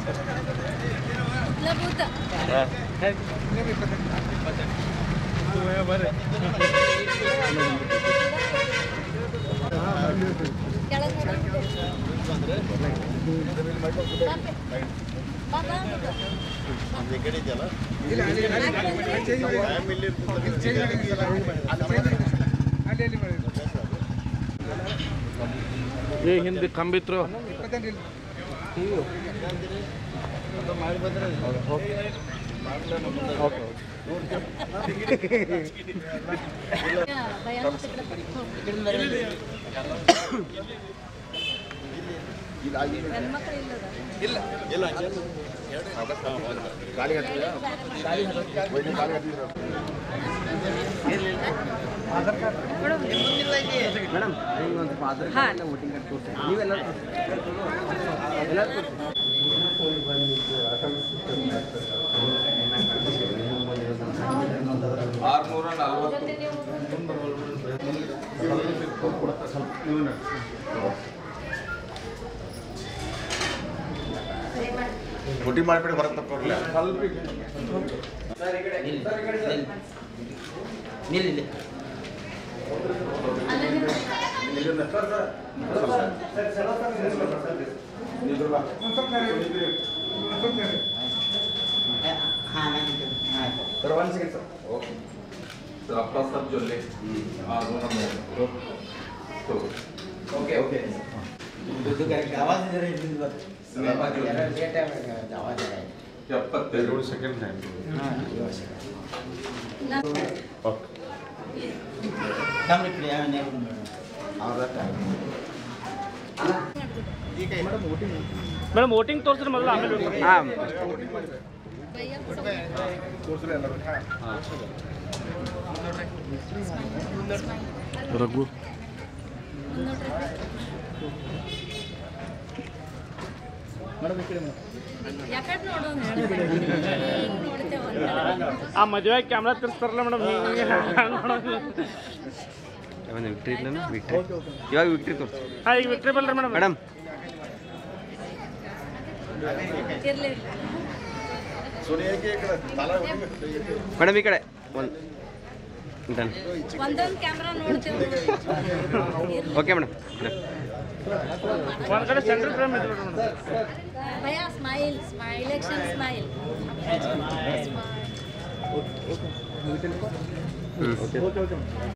ಲಬೂತ ಕೆಳಗೆ ನೋಡು. ಬಾ, ಬಾ, ಬಾ. ಏ ಹಿಂದೆ ಕಂಬಿತ್ರು ಯಾ, ಭಯ ಮತ್ತೆ ಕಡೆ ಹೆಣ್ಮಕ್ಳು ಇಲ್ಲದ ಮೇಡಮ್ ಒಂದು ಸ್ವಲ್ಪ ಆಧಾರ್ ಕಾರ್ಡ್ ಎಲ್ಲ ವೋಟಿಂಗ್ ಕಾರ್ಡ್ ತೋರಿಸಿ ನೀವೆಲ್ಲ ಎಲ್ಲ ಜೊತೆ ನೀವು ಬುಟ್ಟಿ ಮಾಡಿಬಿಡಿ ಹೊರಗೆ ತಕ್ಕೊಡ್ಲ ನಿಲ್ಲಿ ಹಾಂ ನಾನು one second sir okay sir आपका सब जो ले हाँ दोनों में तो ಓಕೆ ಓಕೆ ದುಡ್ಡು ಕರೆಕ್ಟ್ ಆವಾಜ್ ಇದ್ರೆ ಇಲ್ಲಿ ಬರ್ತು सिनेमा जो ले ಲೇಟ್ ಆಗಿ ಆವಾಜ್ ಎಪ್ಪತ್ತೆರಡು ಸೆಕೆಂಡ್ ಹ್ಯಾಂಡ್ ಹಾಂ ಯೋಚನೆ ಓಕೆ ಕಮ್ಮಿ ಯಾವ ನೇಮ್ ಅವ್ರ ಮೇಡಮ್ ವೋಟಿಂಗ್ ತೋರಿಸ್ರಿ ಮೊದಲು ಆಮೇಲೆ ಹಾಂ ಭಯ ರಘು ಯಾಕಡೆ ನೋಡೋಣ ಹೇಳಿ ನೋಡ್ತೇವೆ ಆ ಮದುವೆ ಕ್ಯಾಮ್ರಾ ತಿರ್ಸ್ತಾರಲ್ಲ ಮೇಡಮ್ ಹಿಂಗೆ ಒಂದು ವಿಕ್ಟ್ರಿ ಇಲ್ಲ ವಿಕ್ಟ್ರಿ ಇವಾಗ ವಿಕ್ಟ್ರಿ ತೋರಿಸಿ ಹಾಂ ಈಗ ವಿಕ್ಟ್ರಿ ಬಲ್ರಿ ಮೇಡಮ್ ಮೇಡಮ್ ಇರ್ಲಿ ಸೋನಿಯಾಗೆ ತಲಾ ಮೇಡಮ್ ಈ ಕಡೆ ಒಂದು ಡನ್ ಒಂದೊಂದು ಕ್ಯಾಮ್ರಾ ನೋಡ್ತೇವೆ ಓಕೆ ಮೇಡಮ್ ಒಂದು ಕಡೆ ಸೆಂಟ್ರಲ್ ಫ್ರೇಮ್ ಇದೆ ಮೇಡಮ್ ಭಯ ಸ್ಮೈಲ್ ಸ್ಮೈಲ್ ಇಲೆಕ್ಷನ್ ಸ್ಮೈಲ್ ಹ್ಞೂ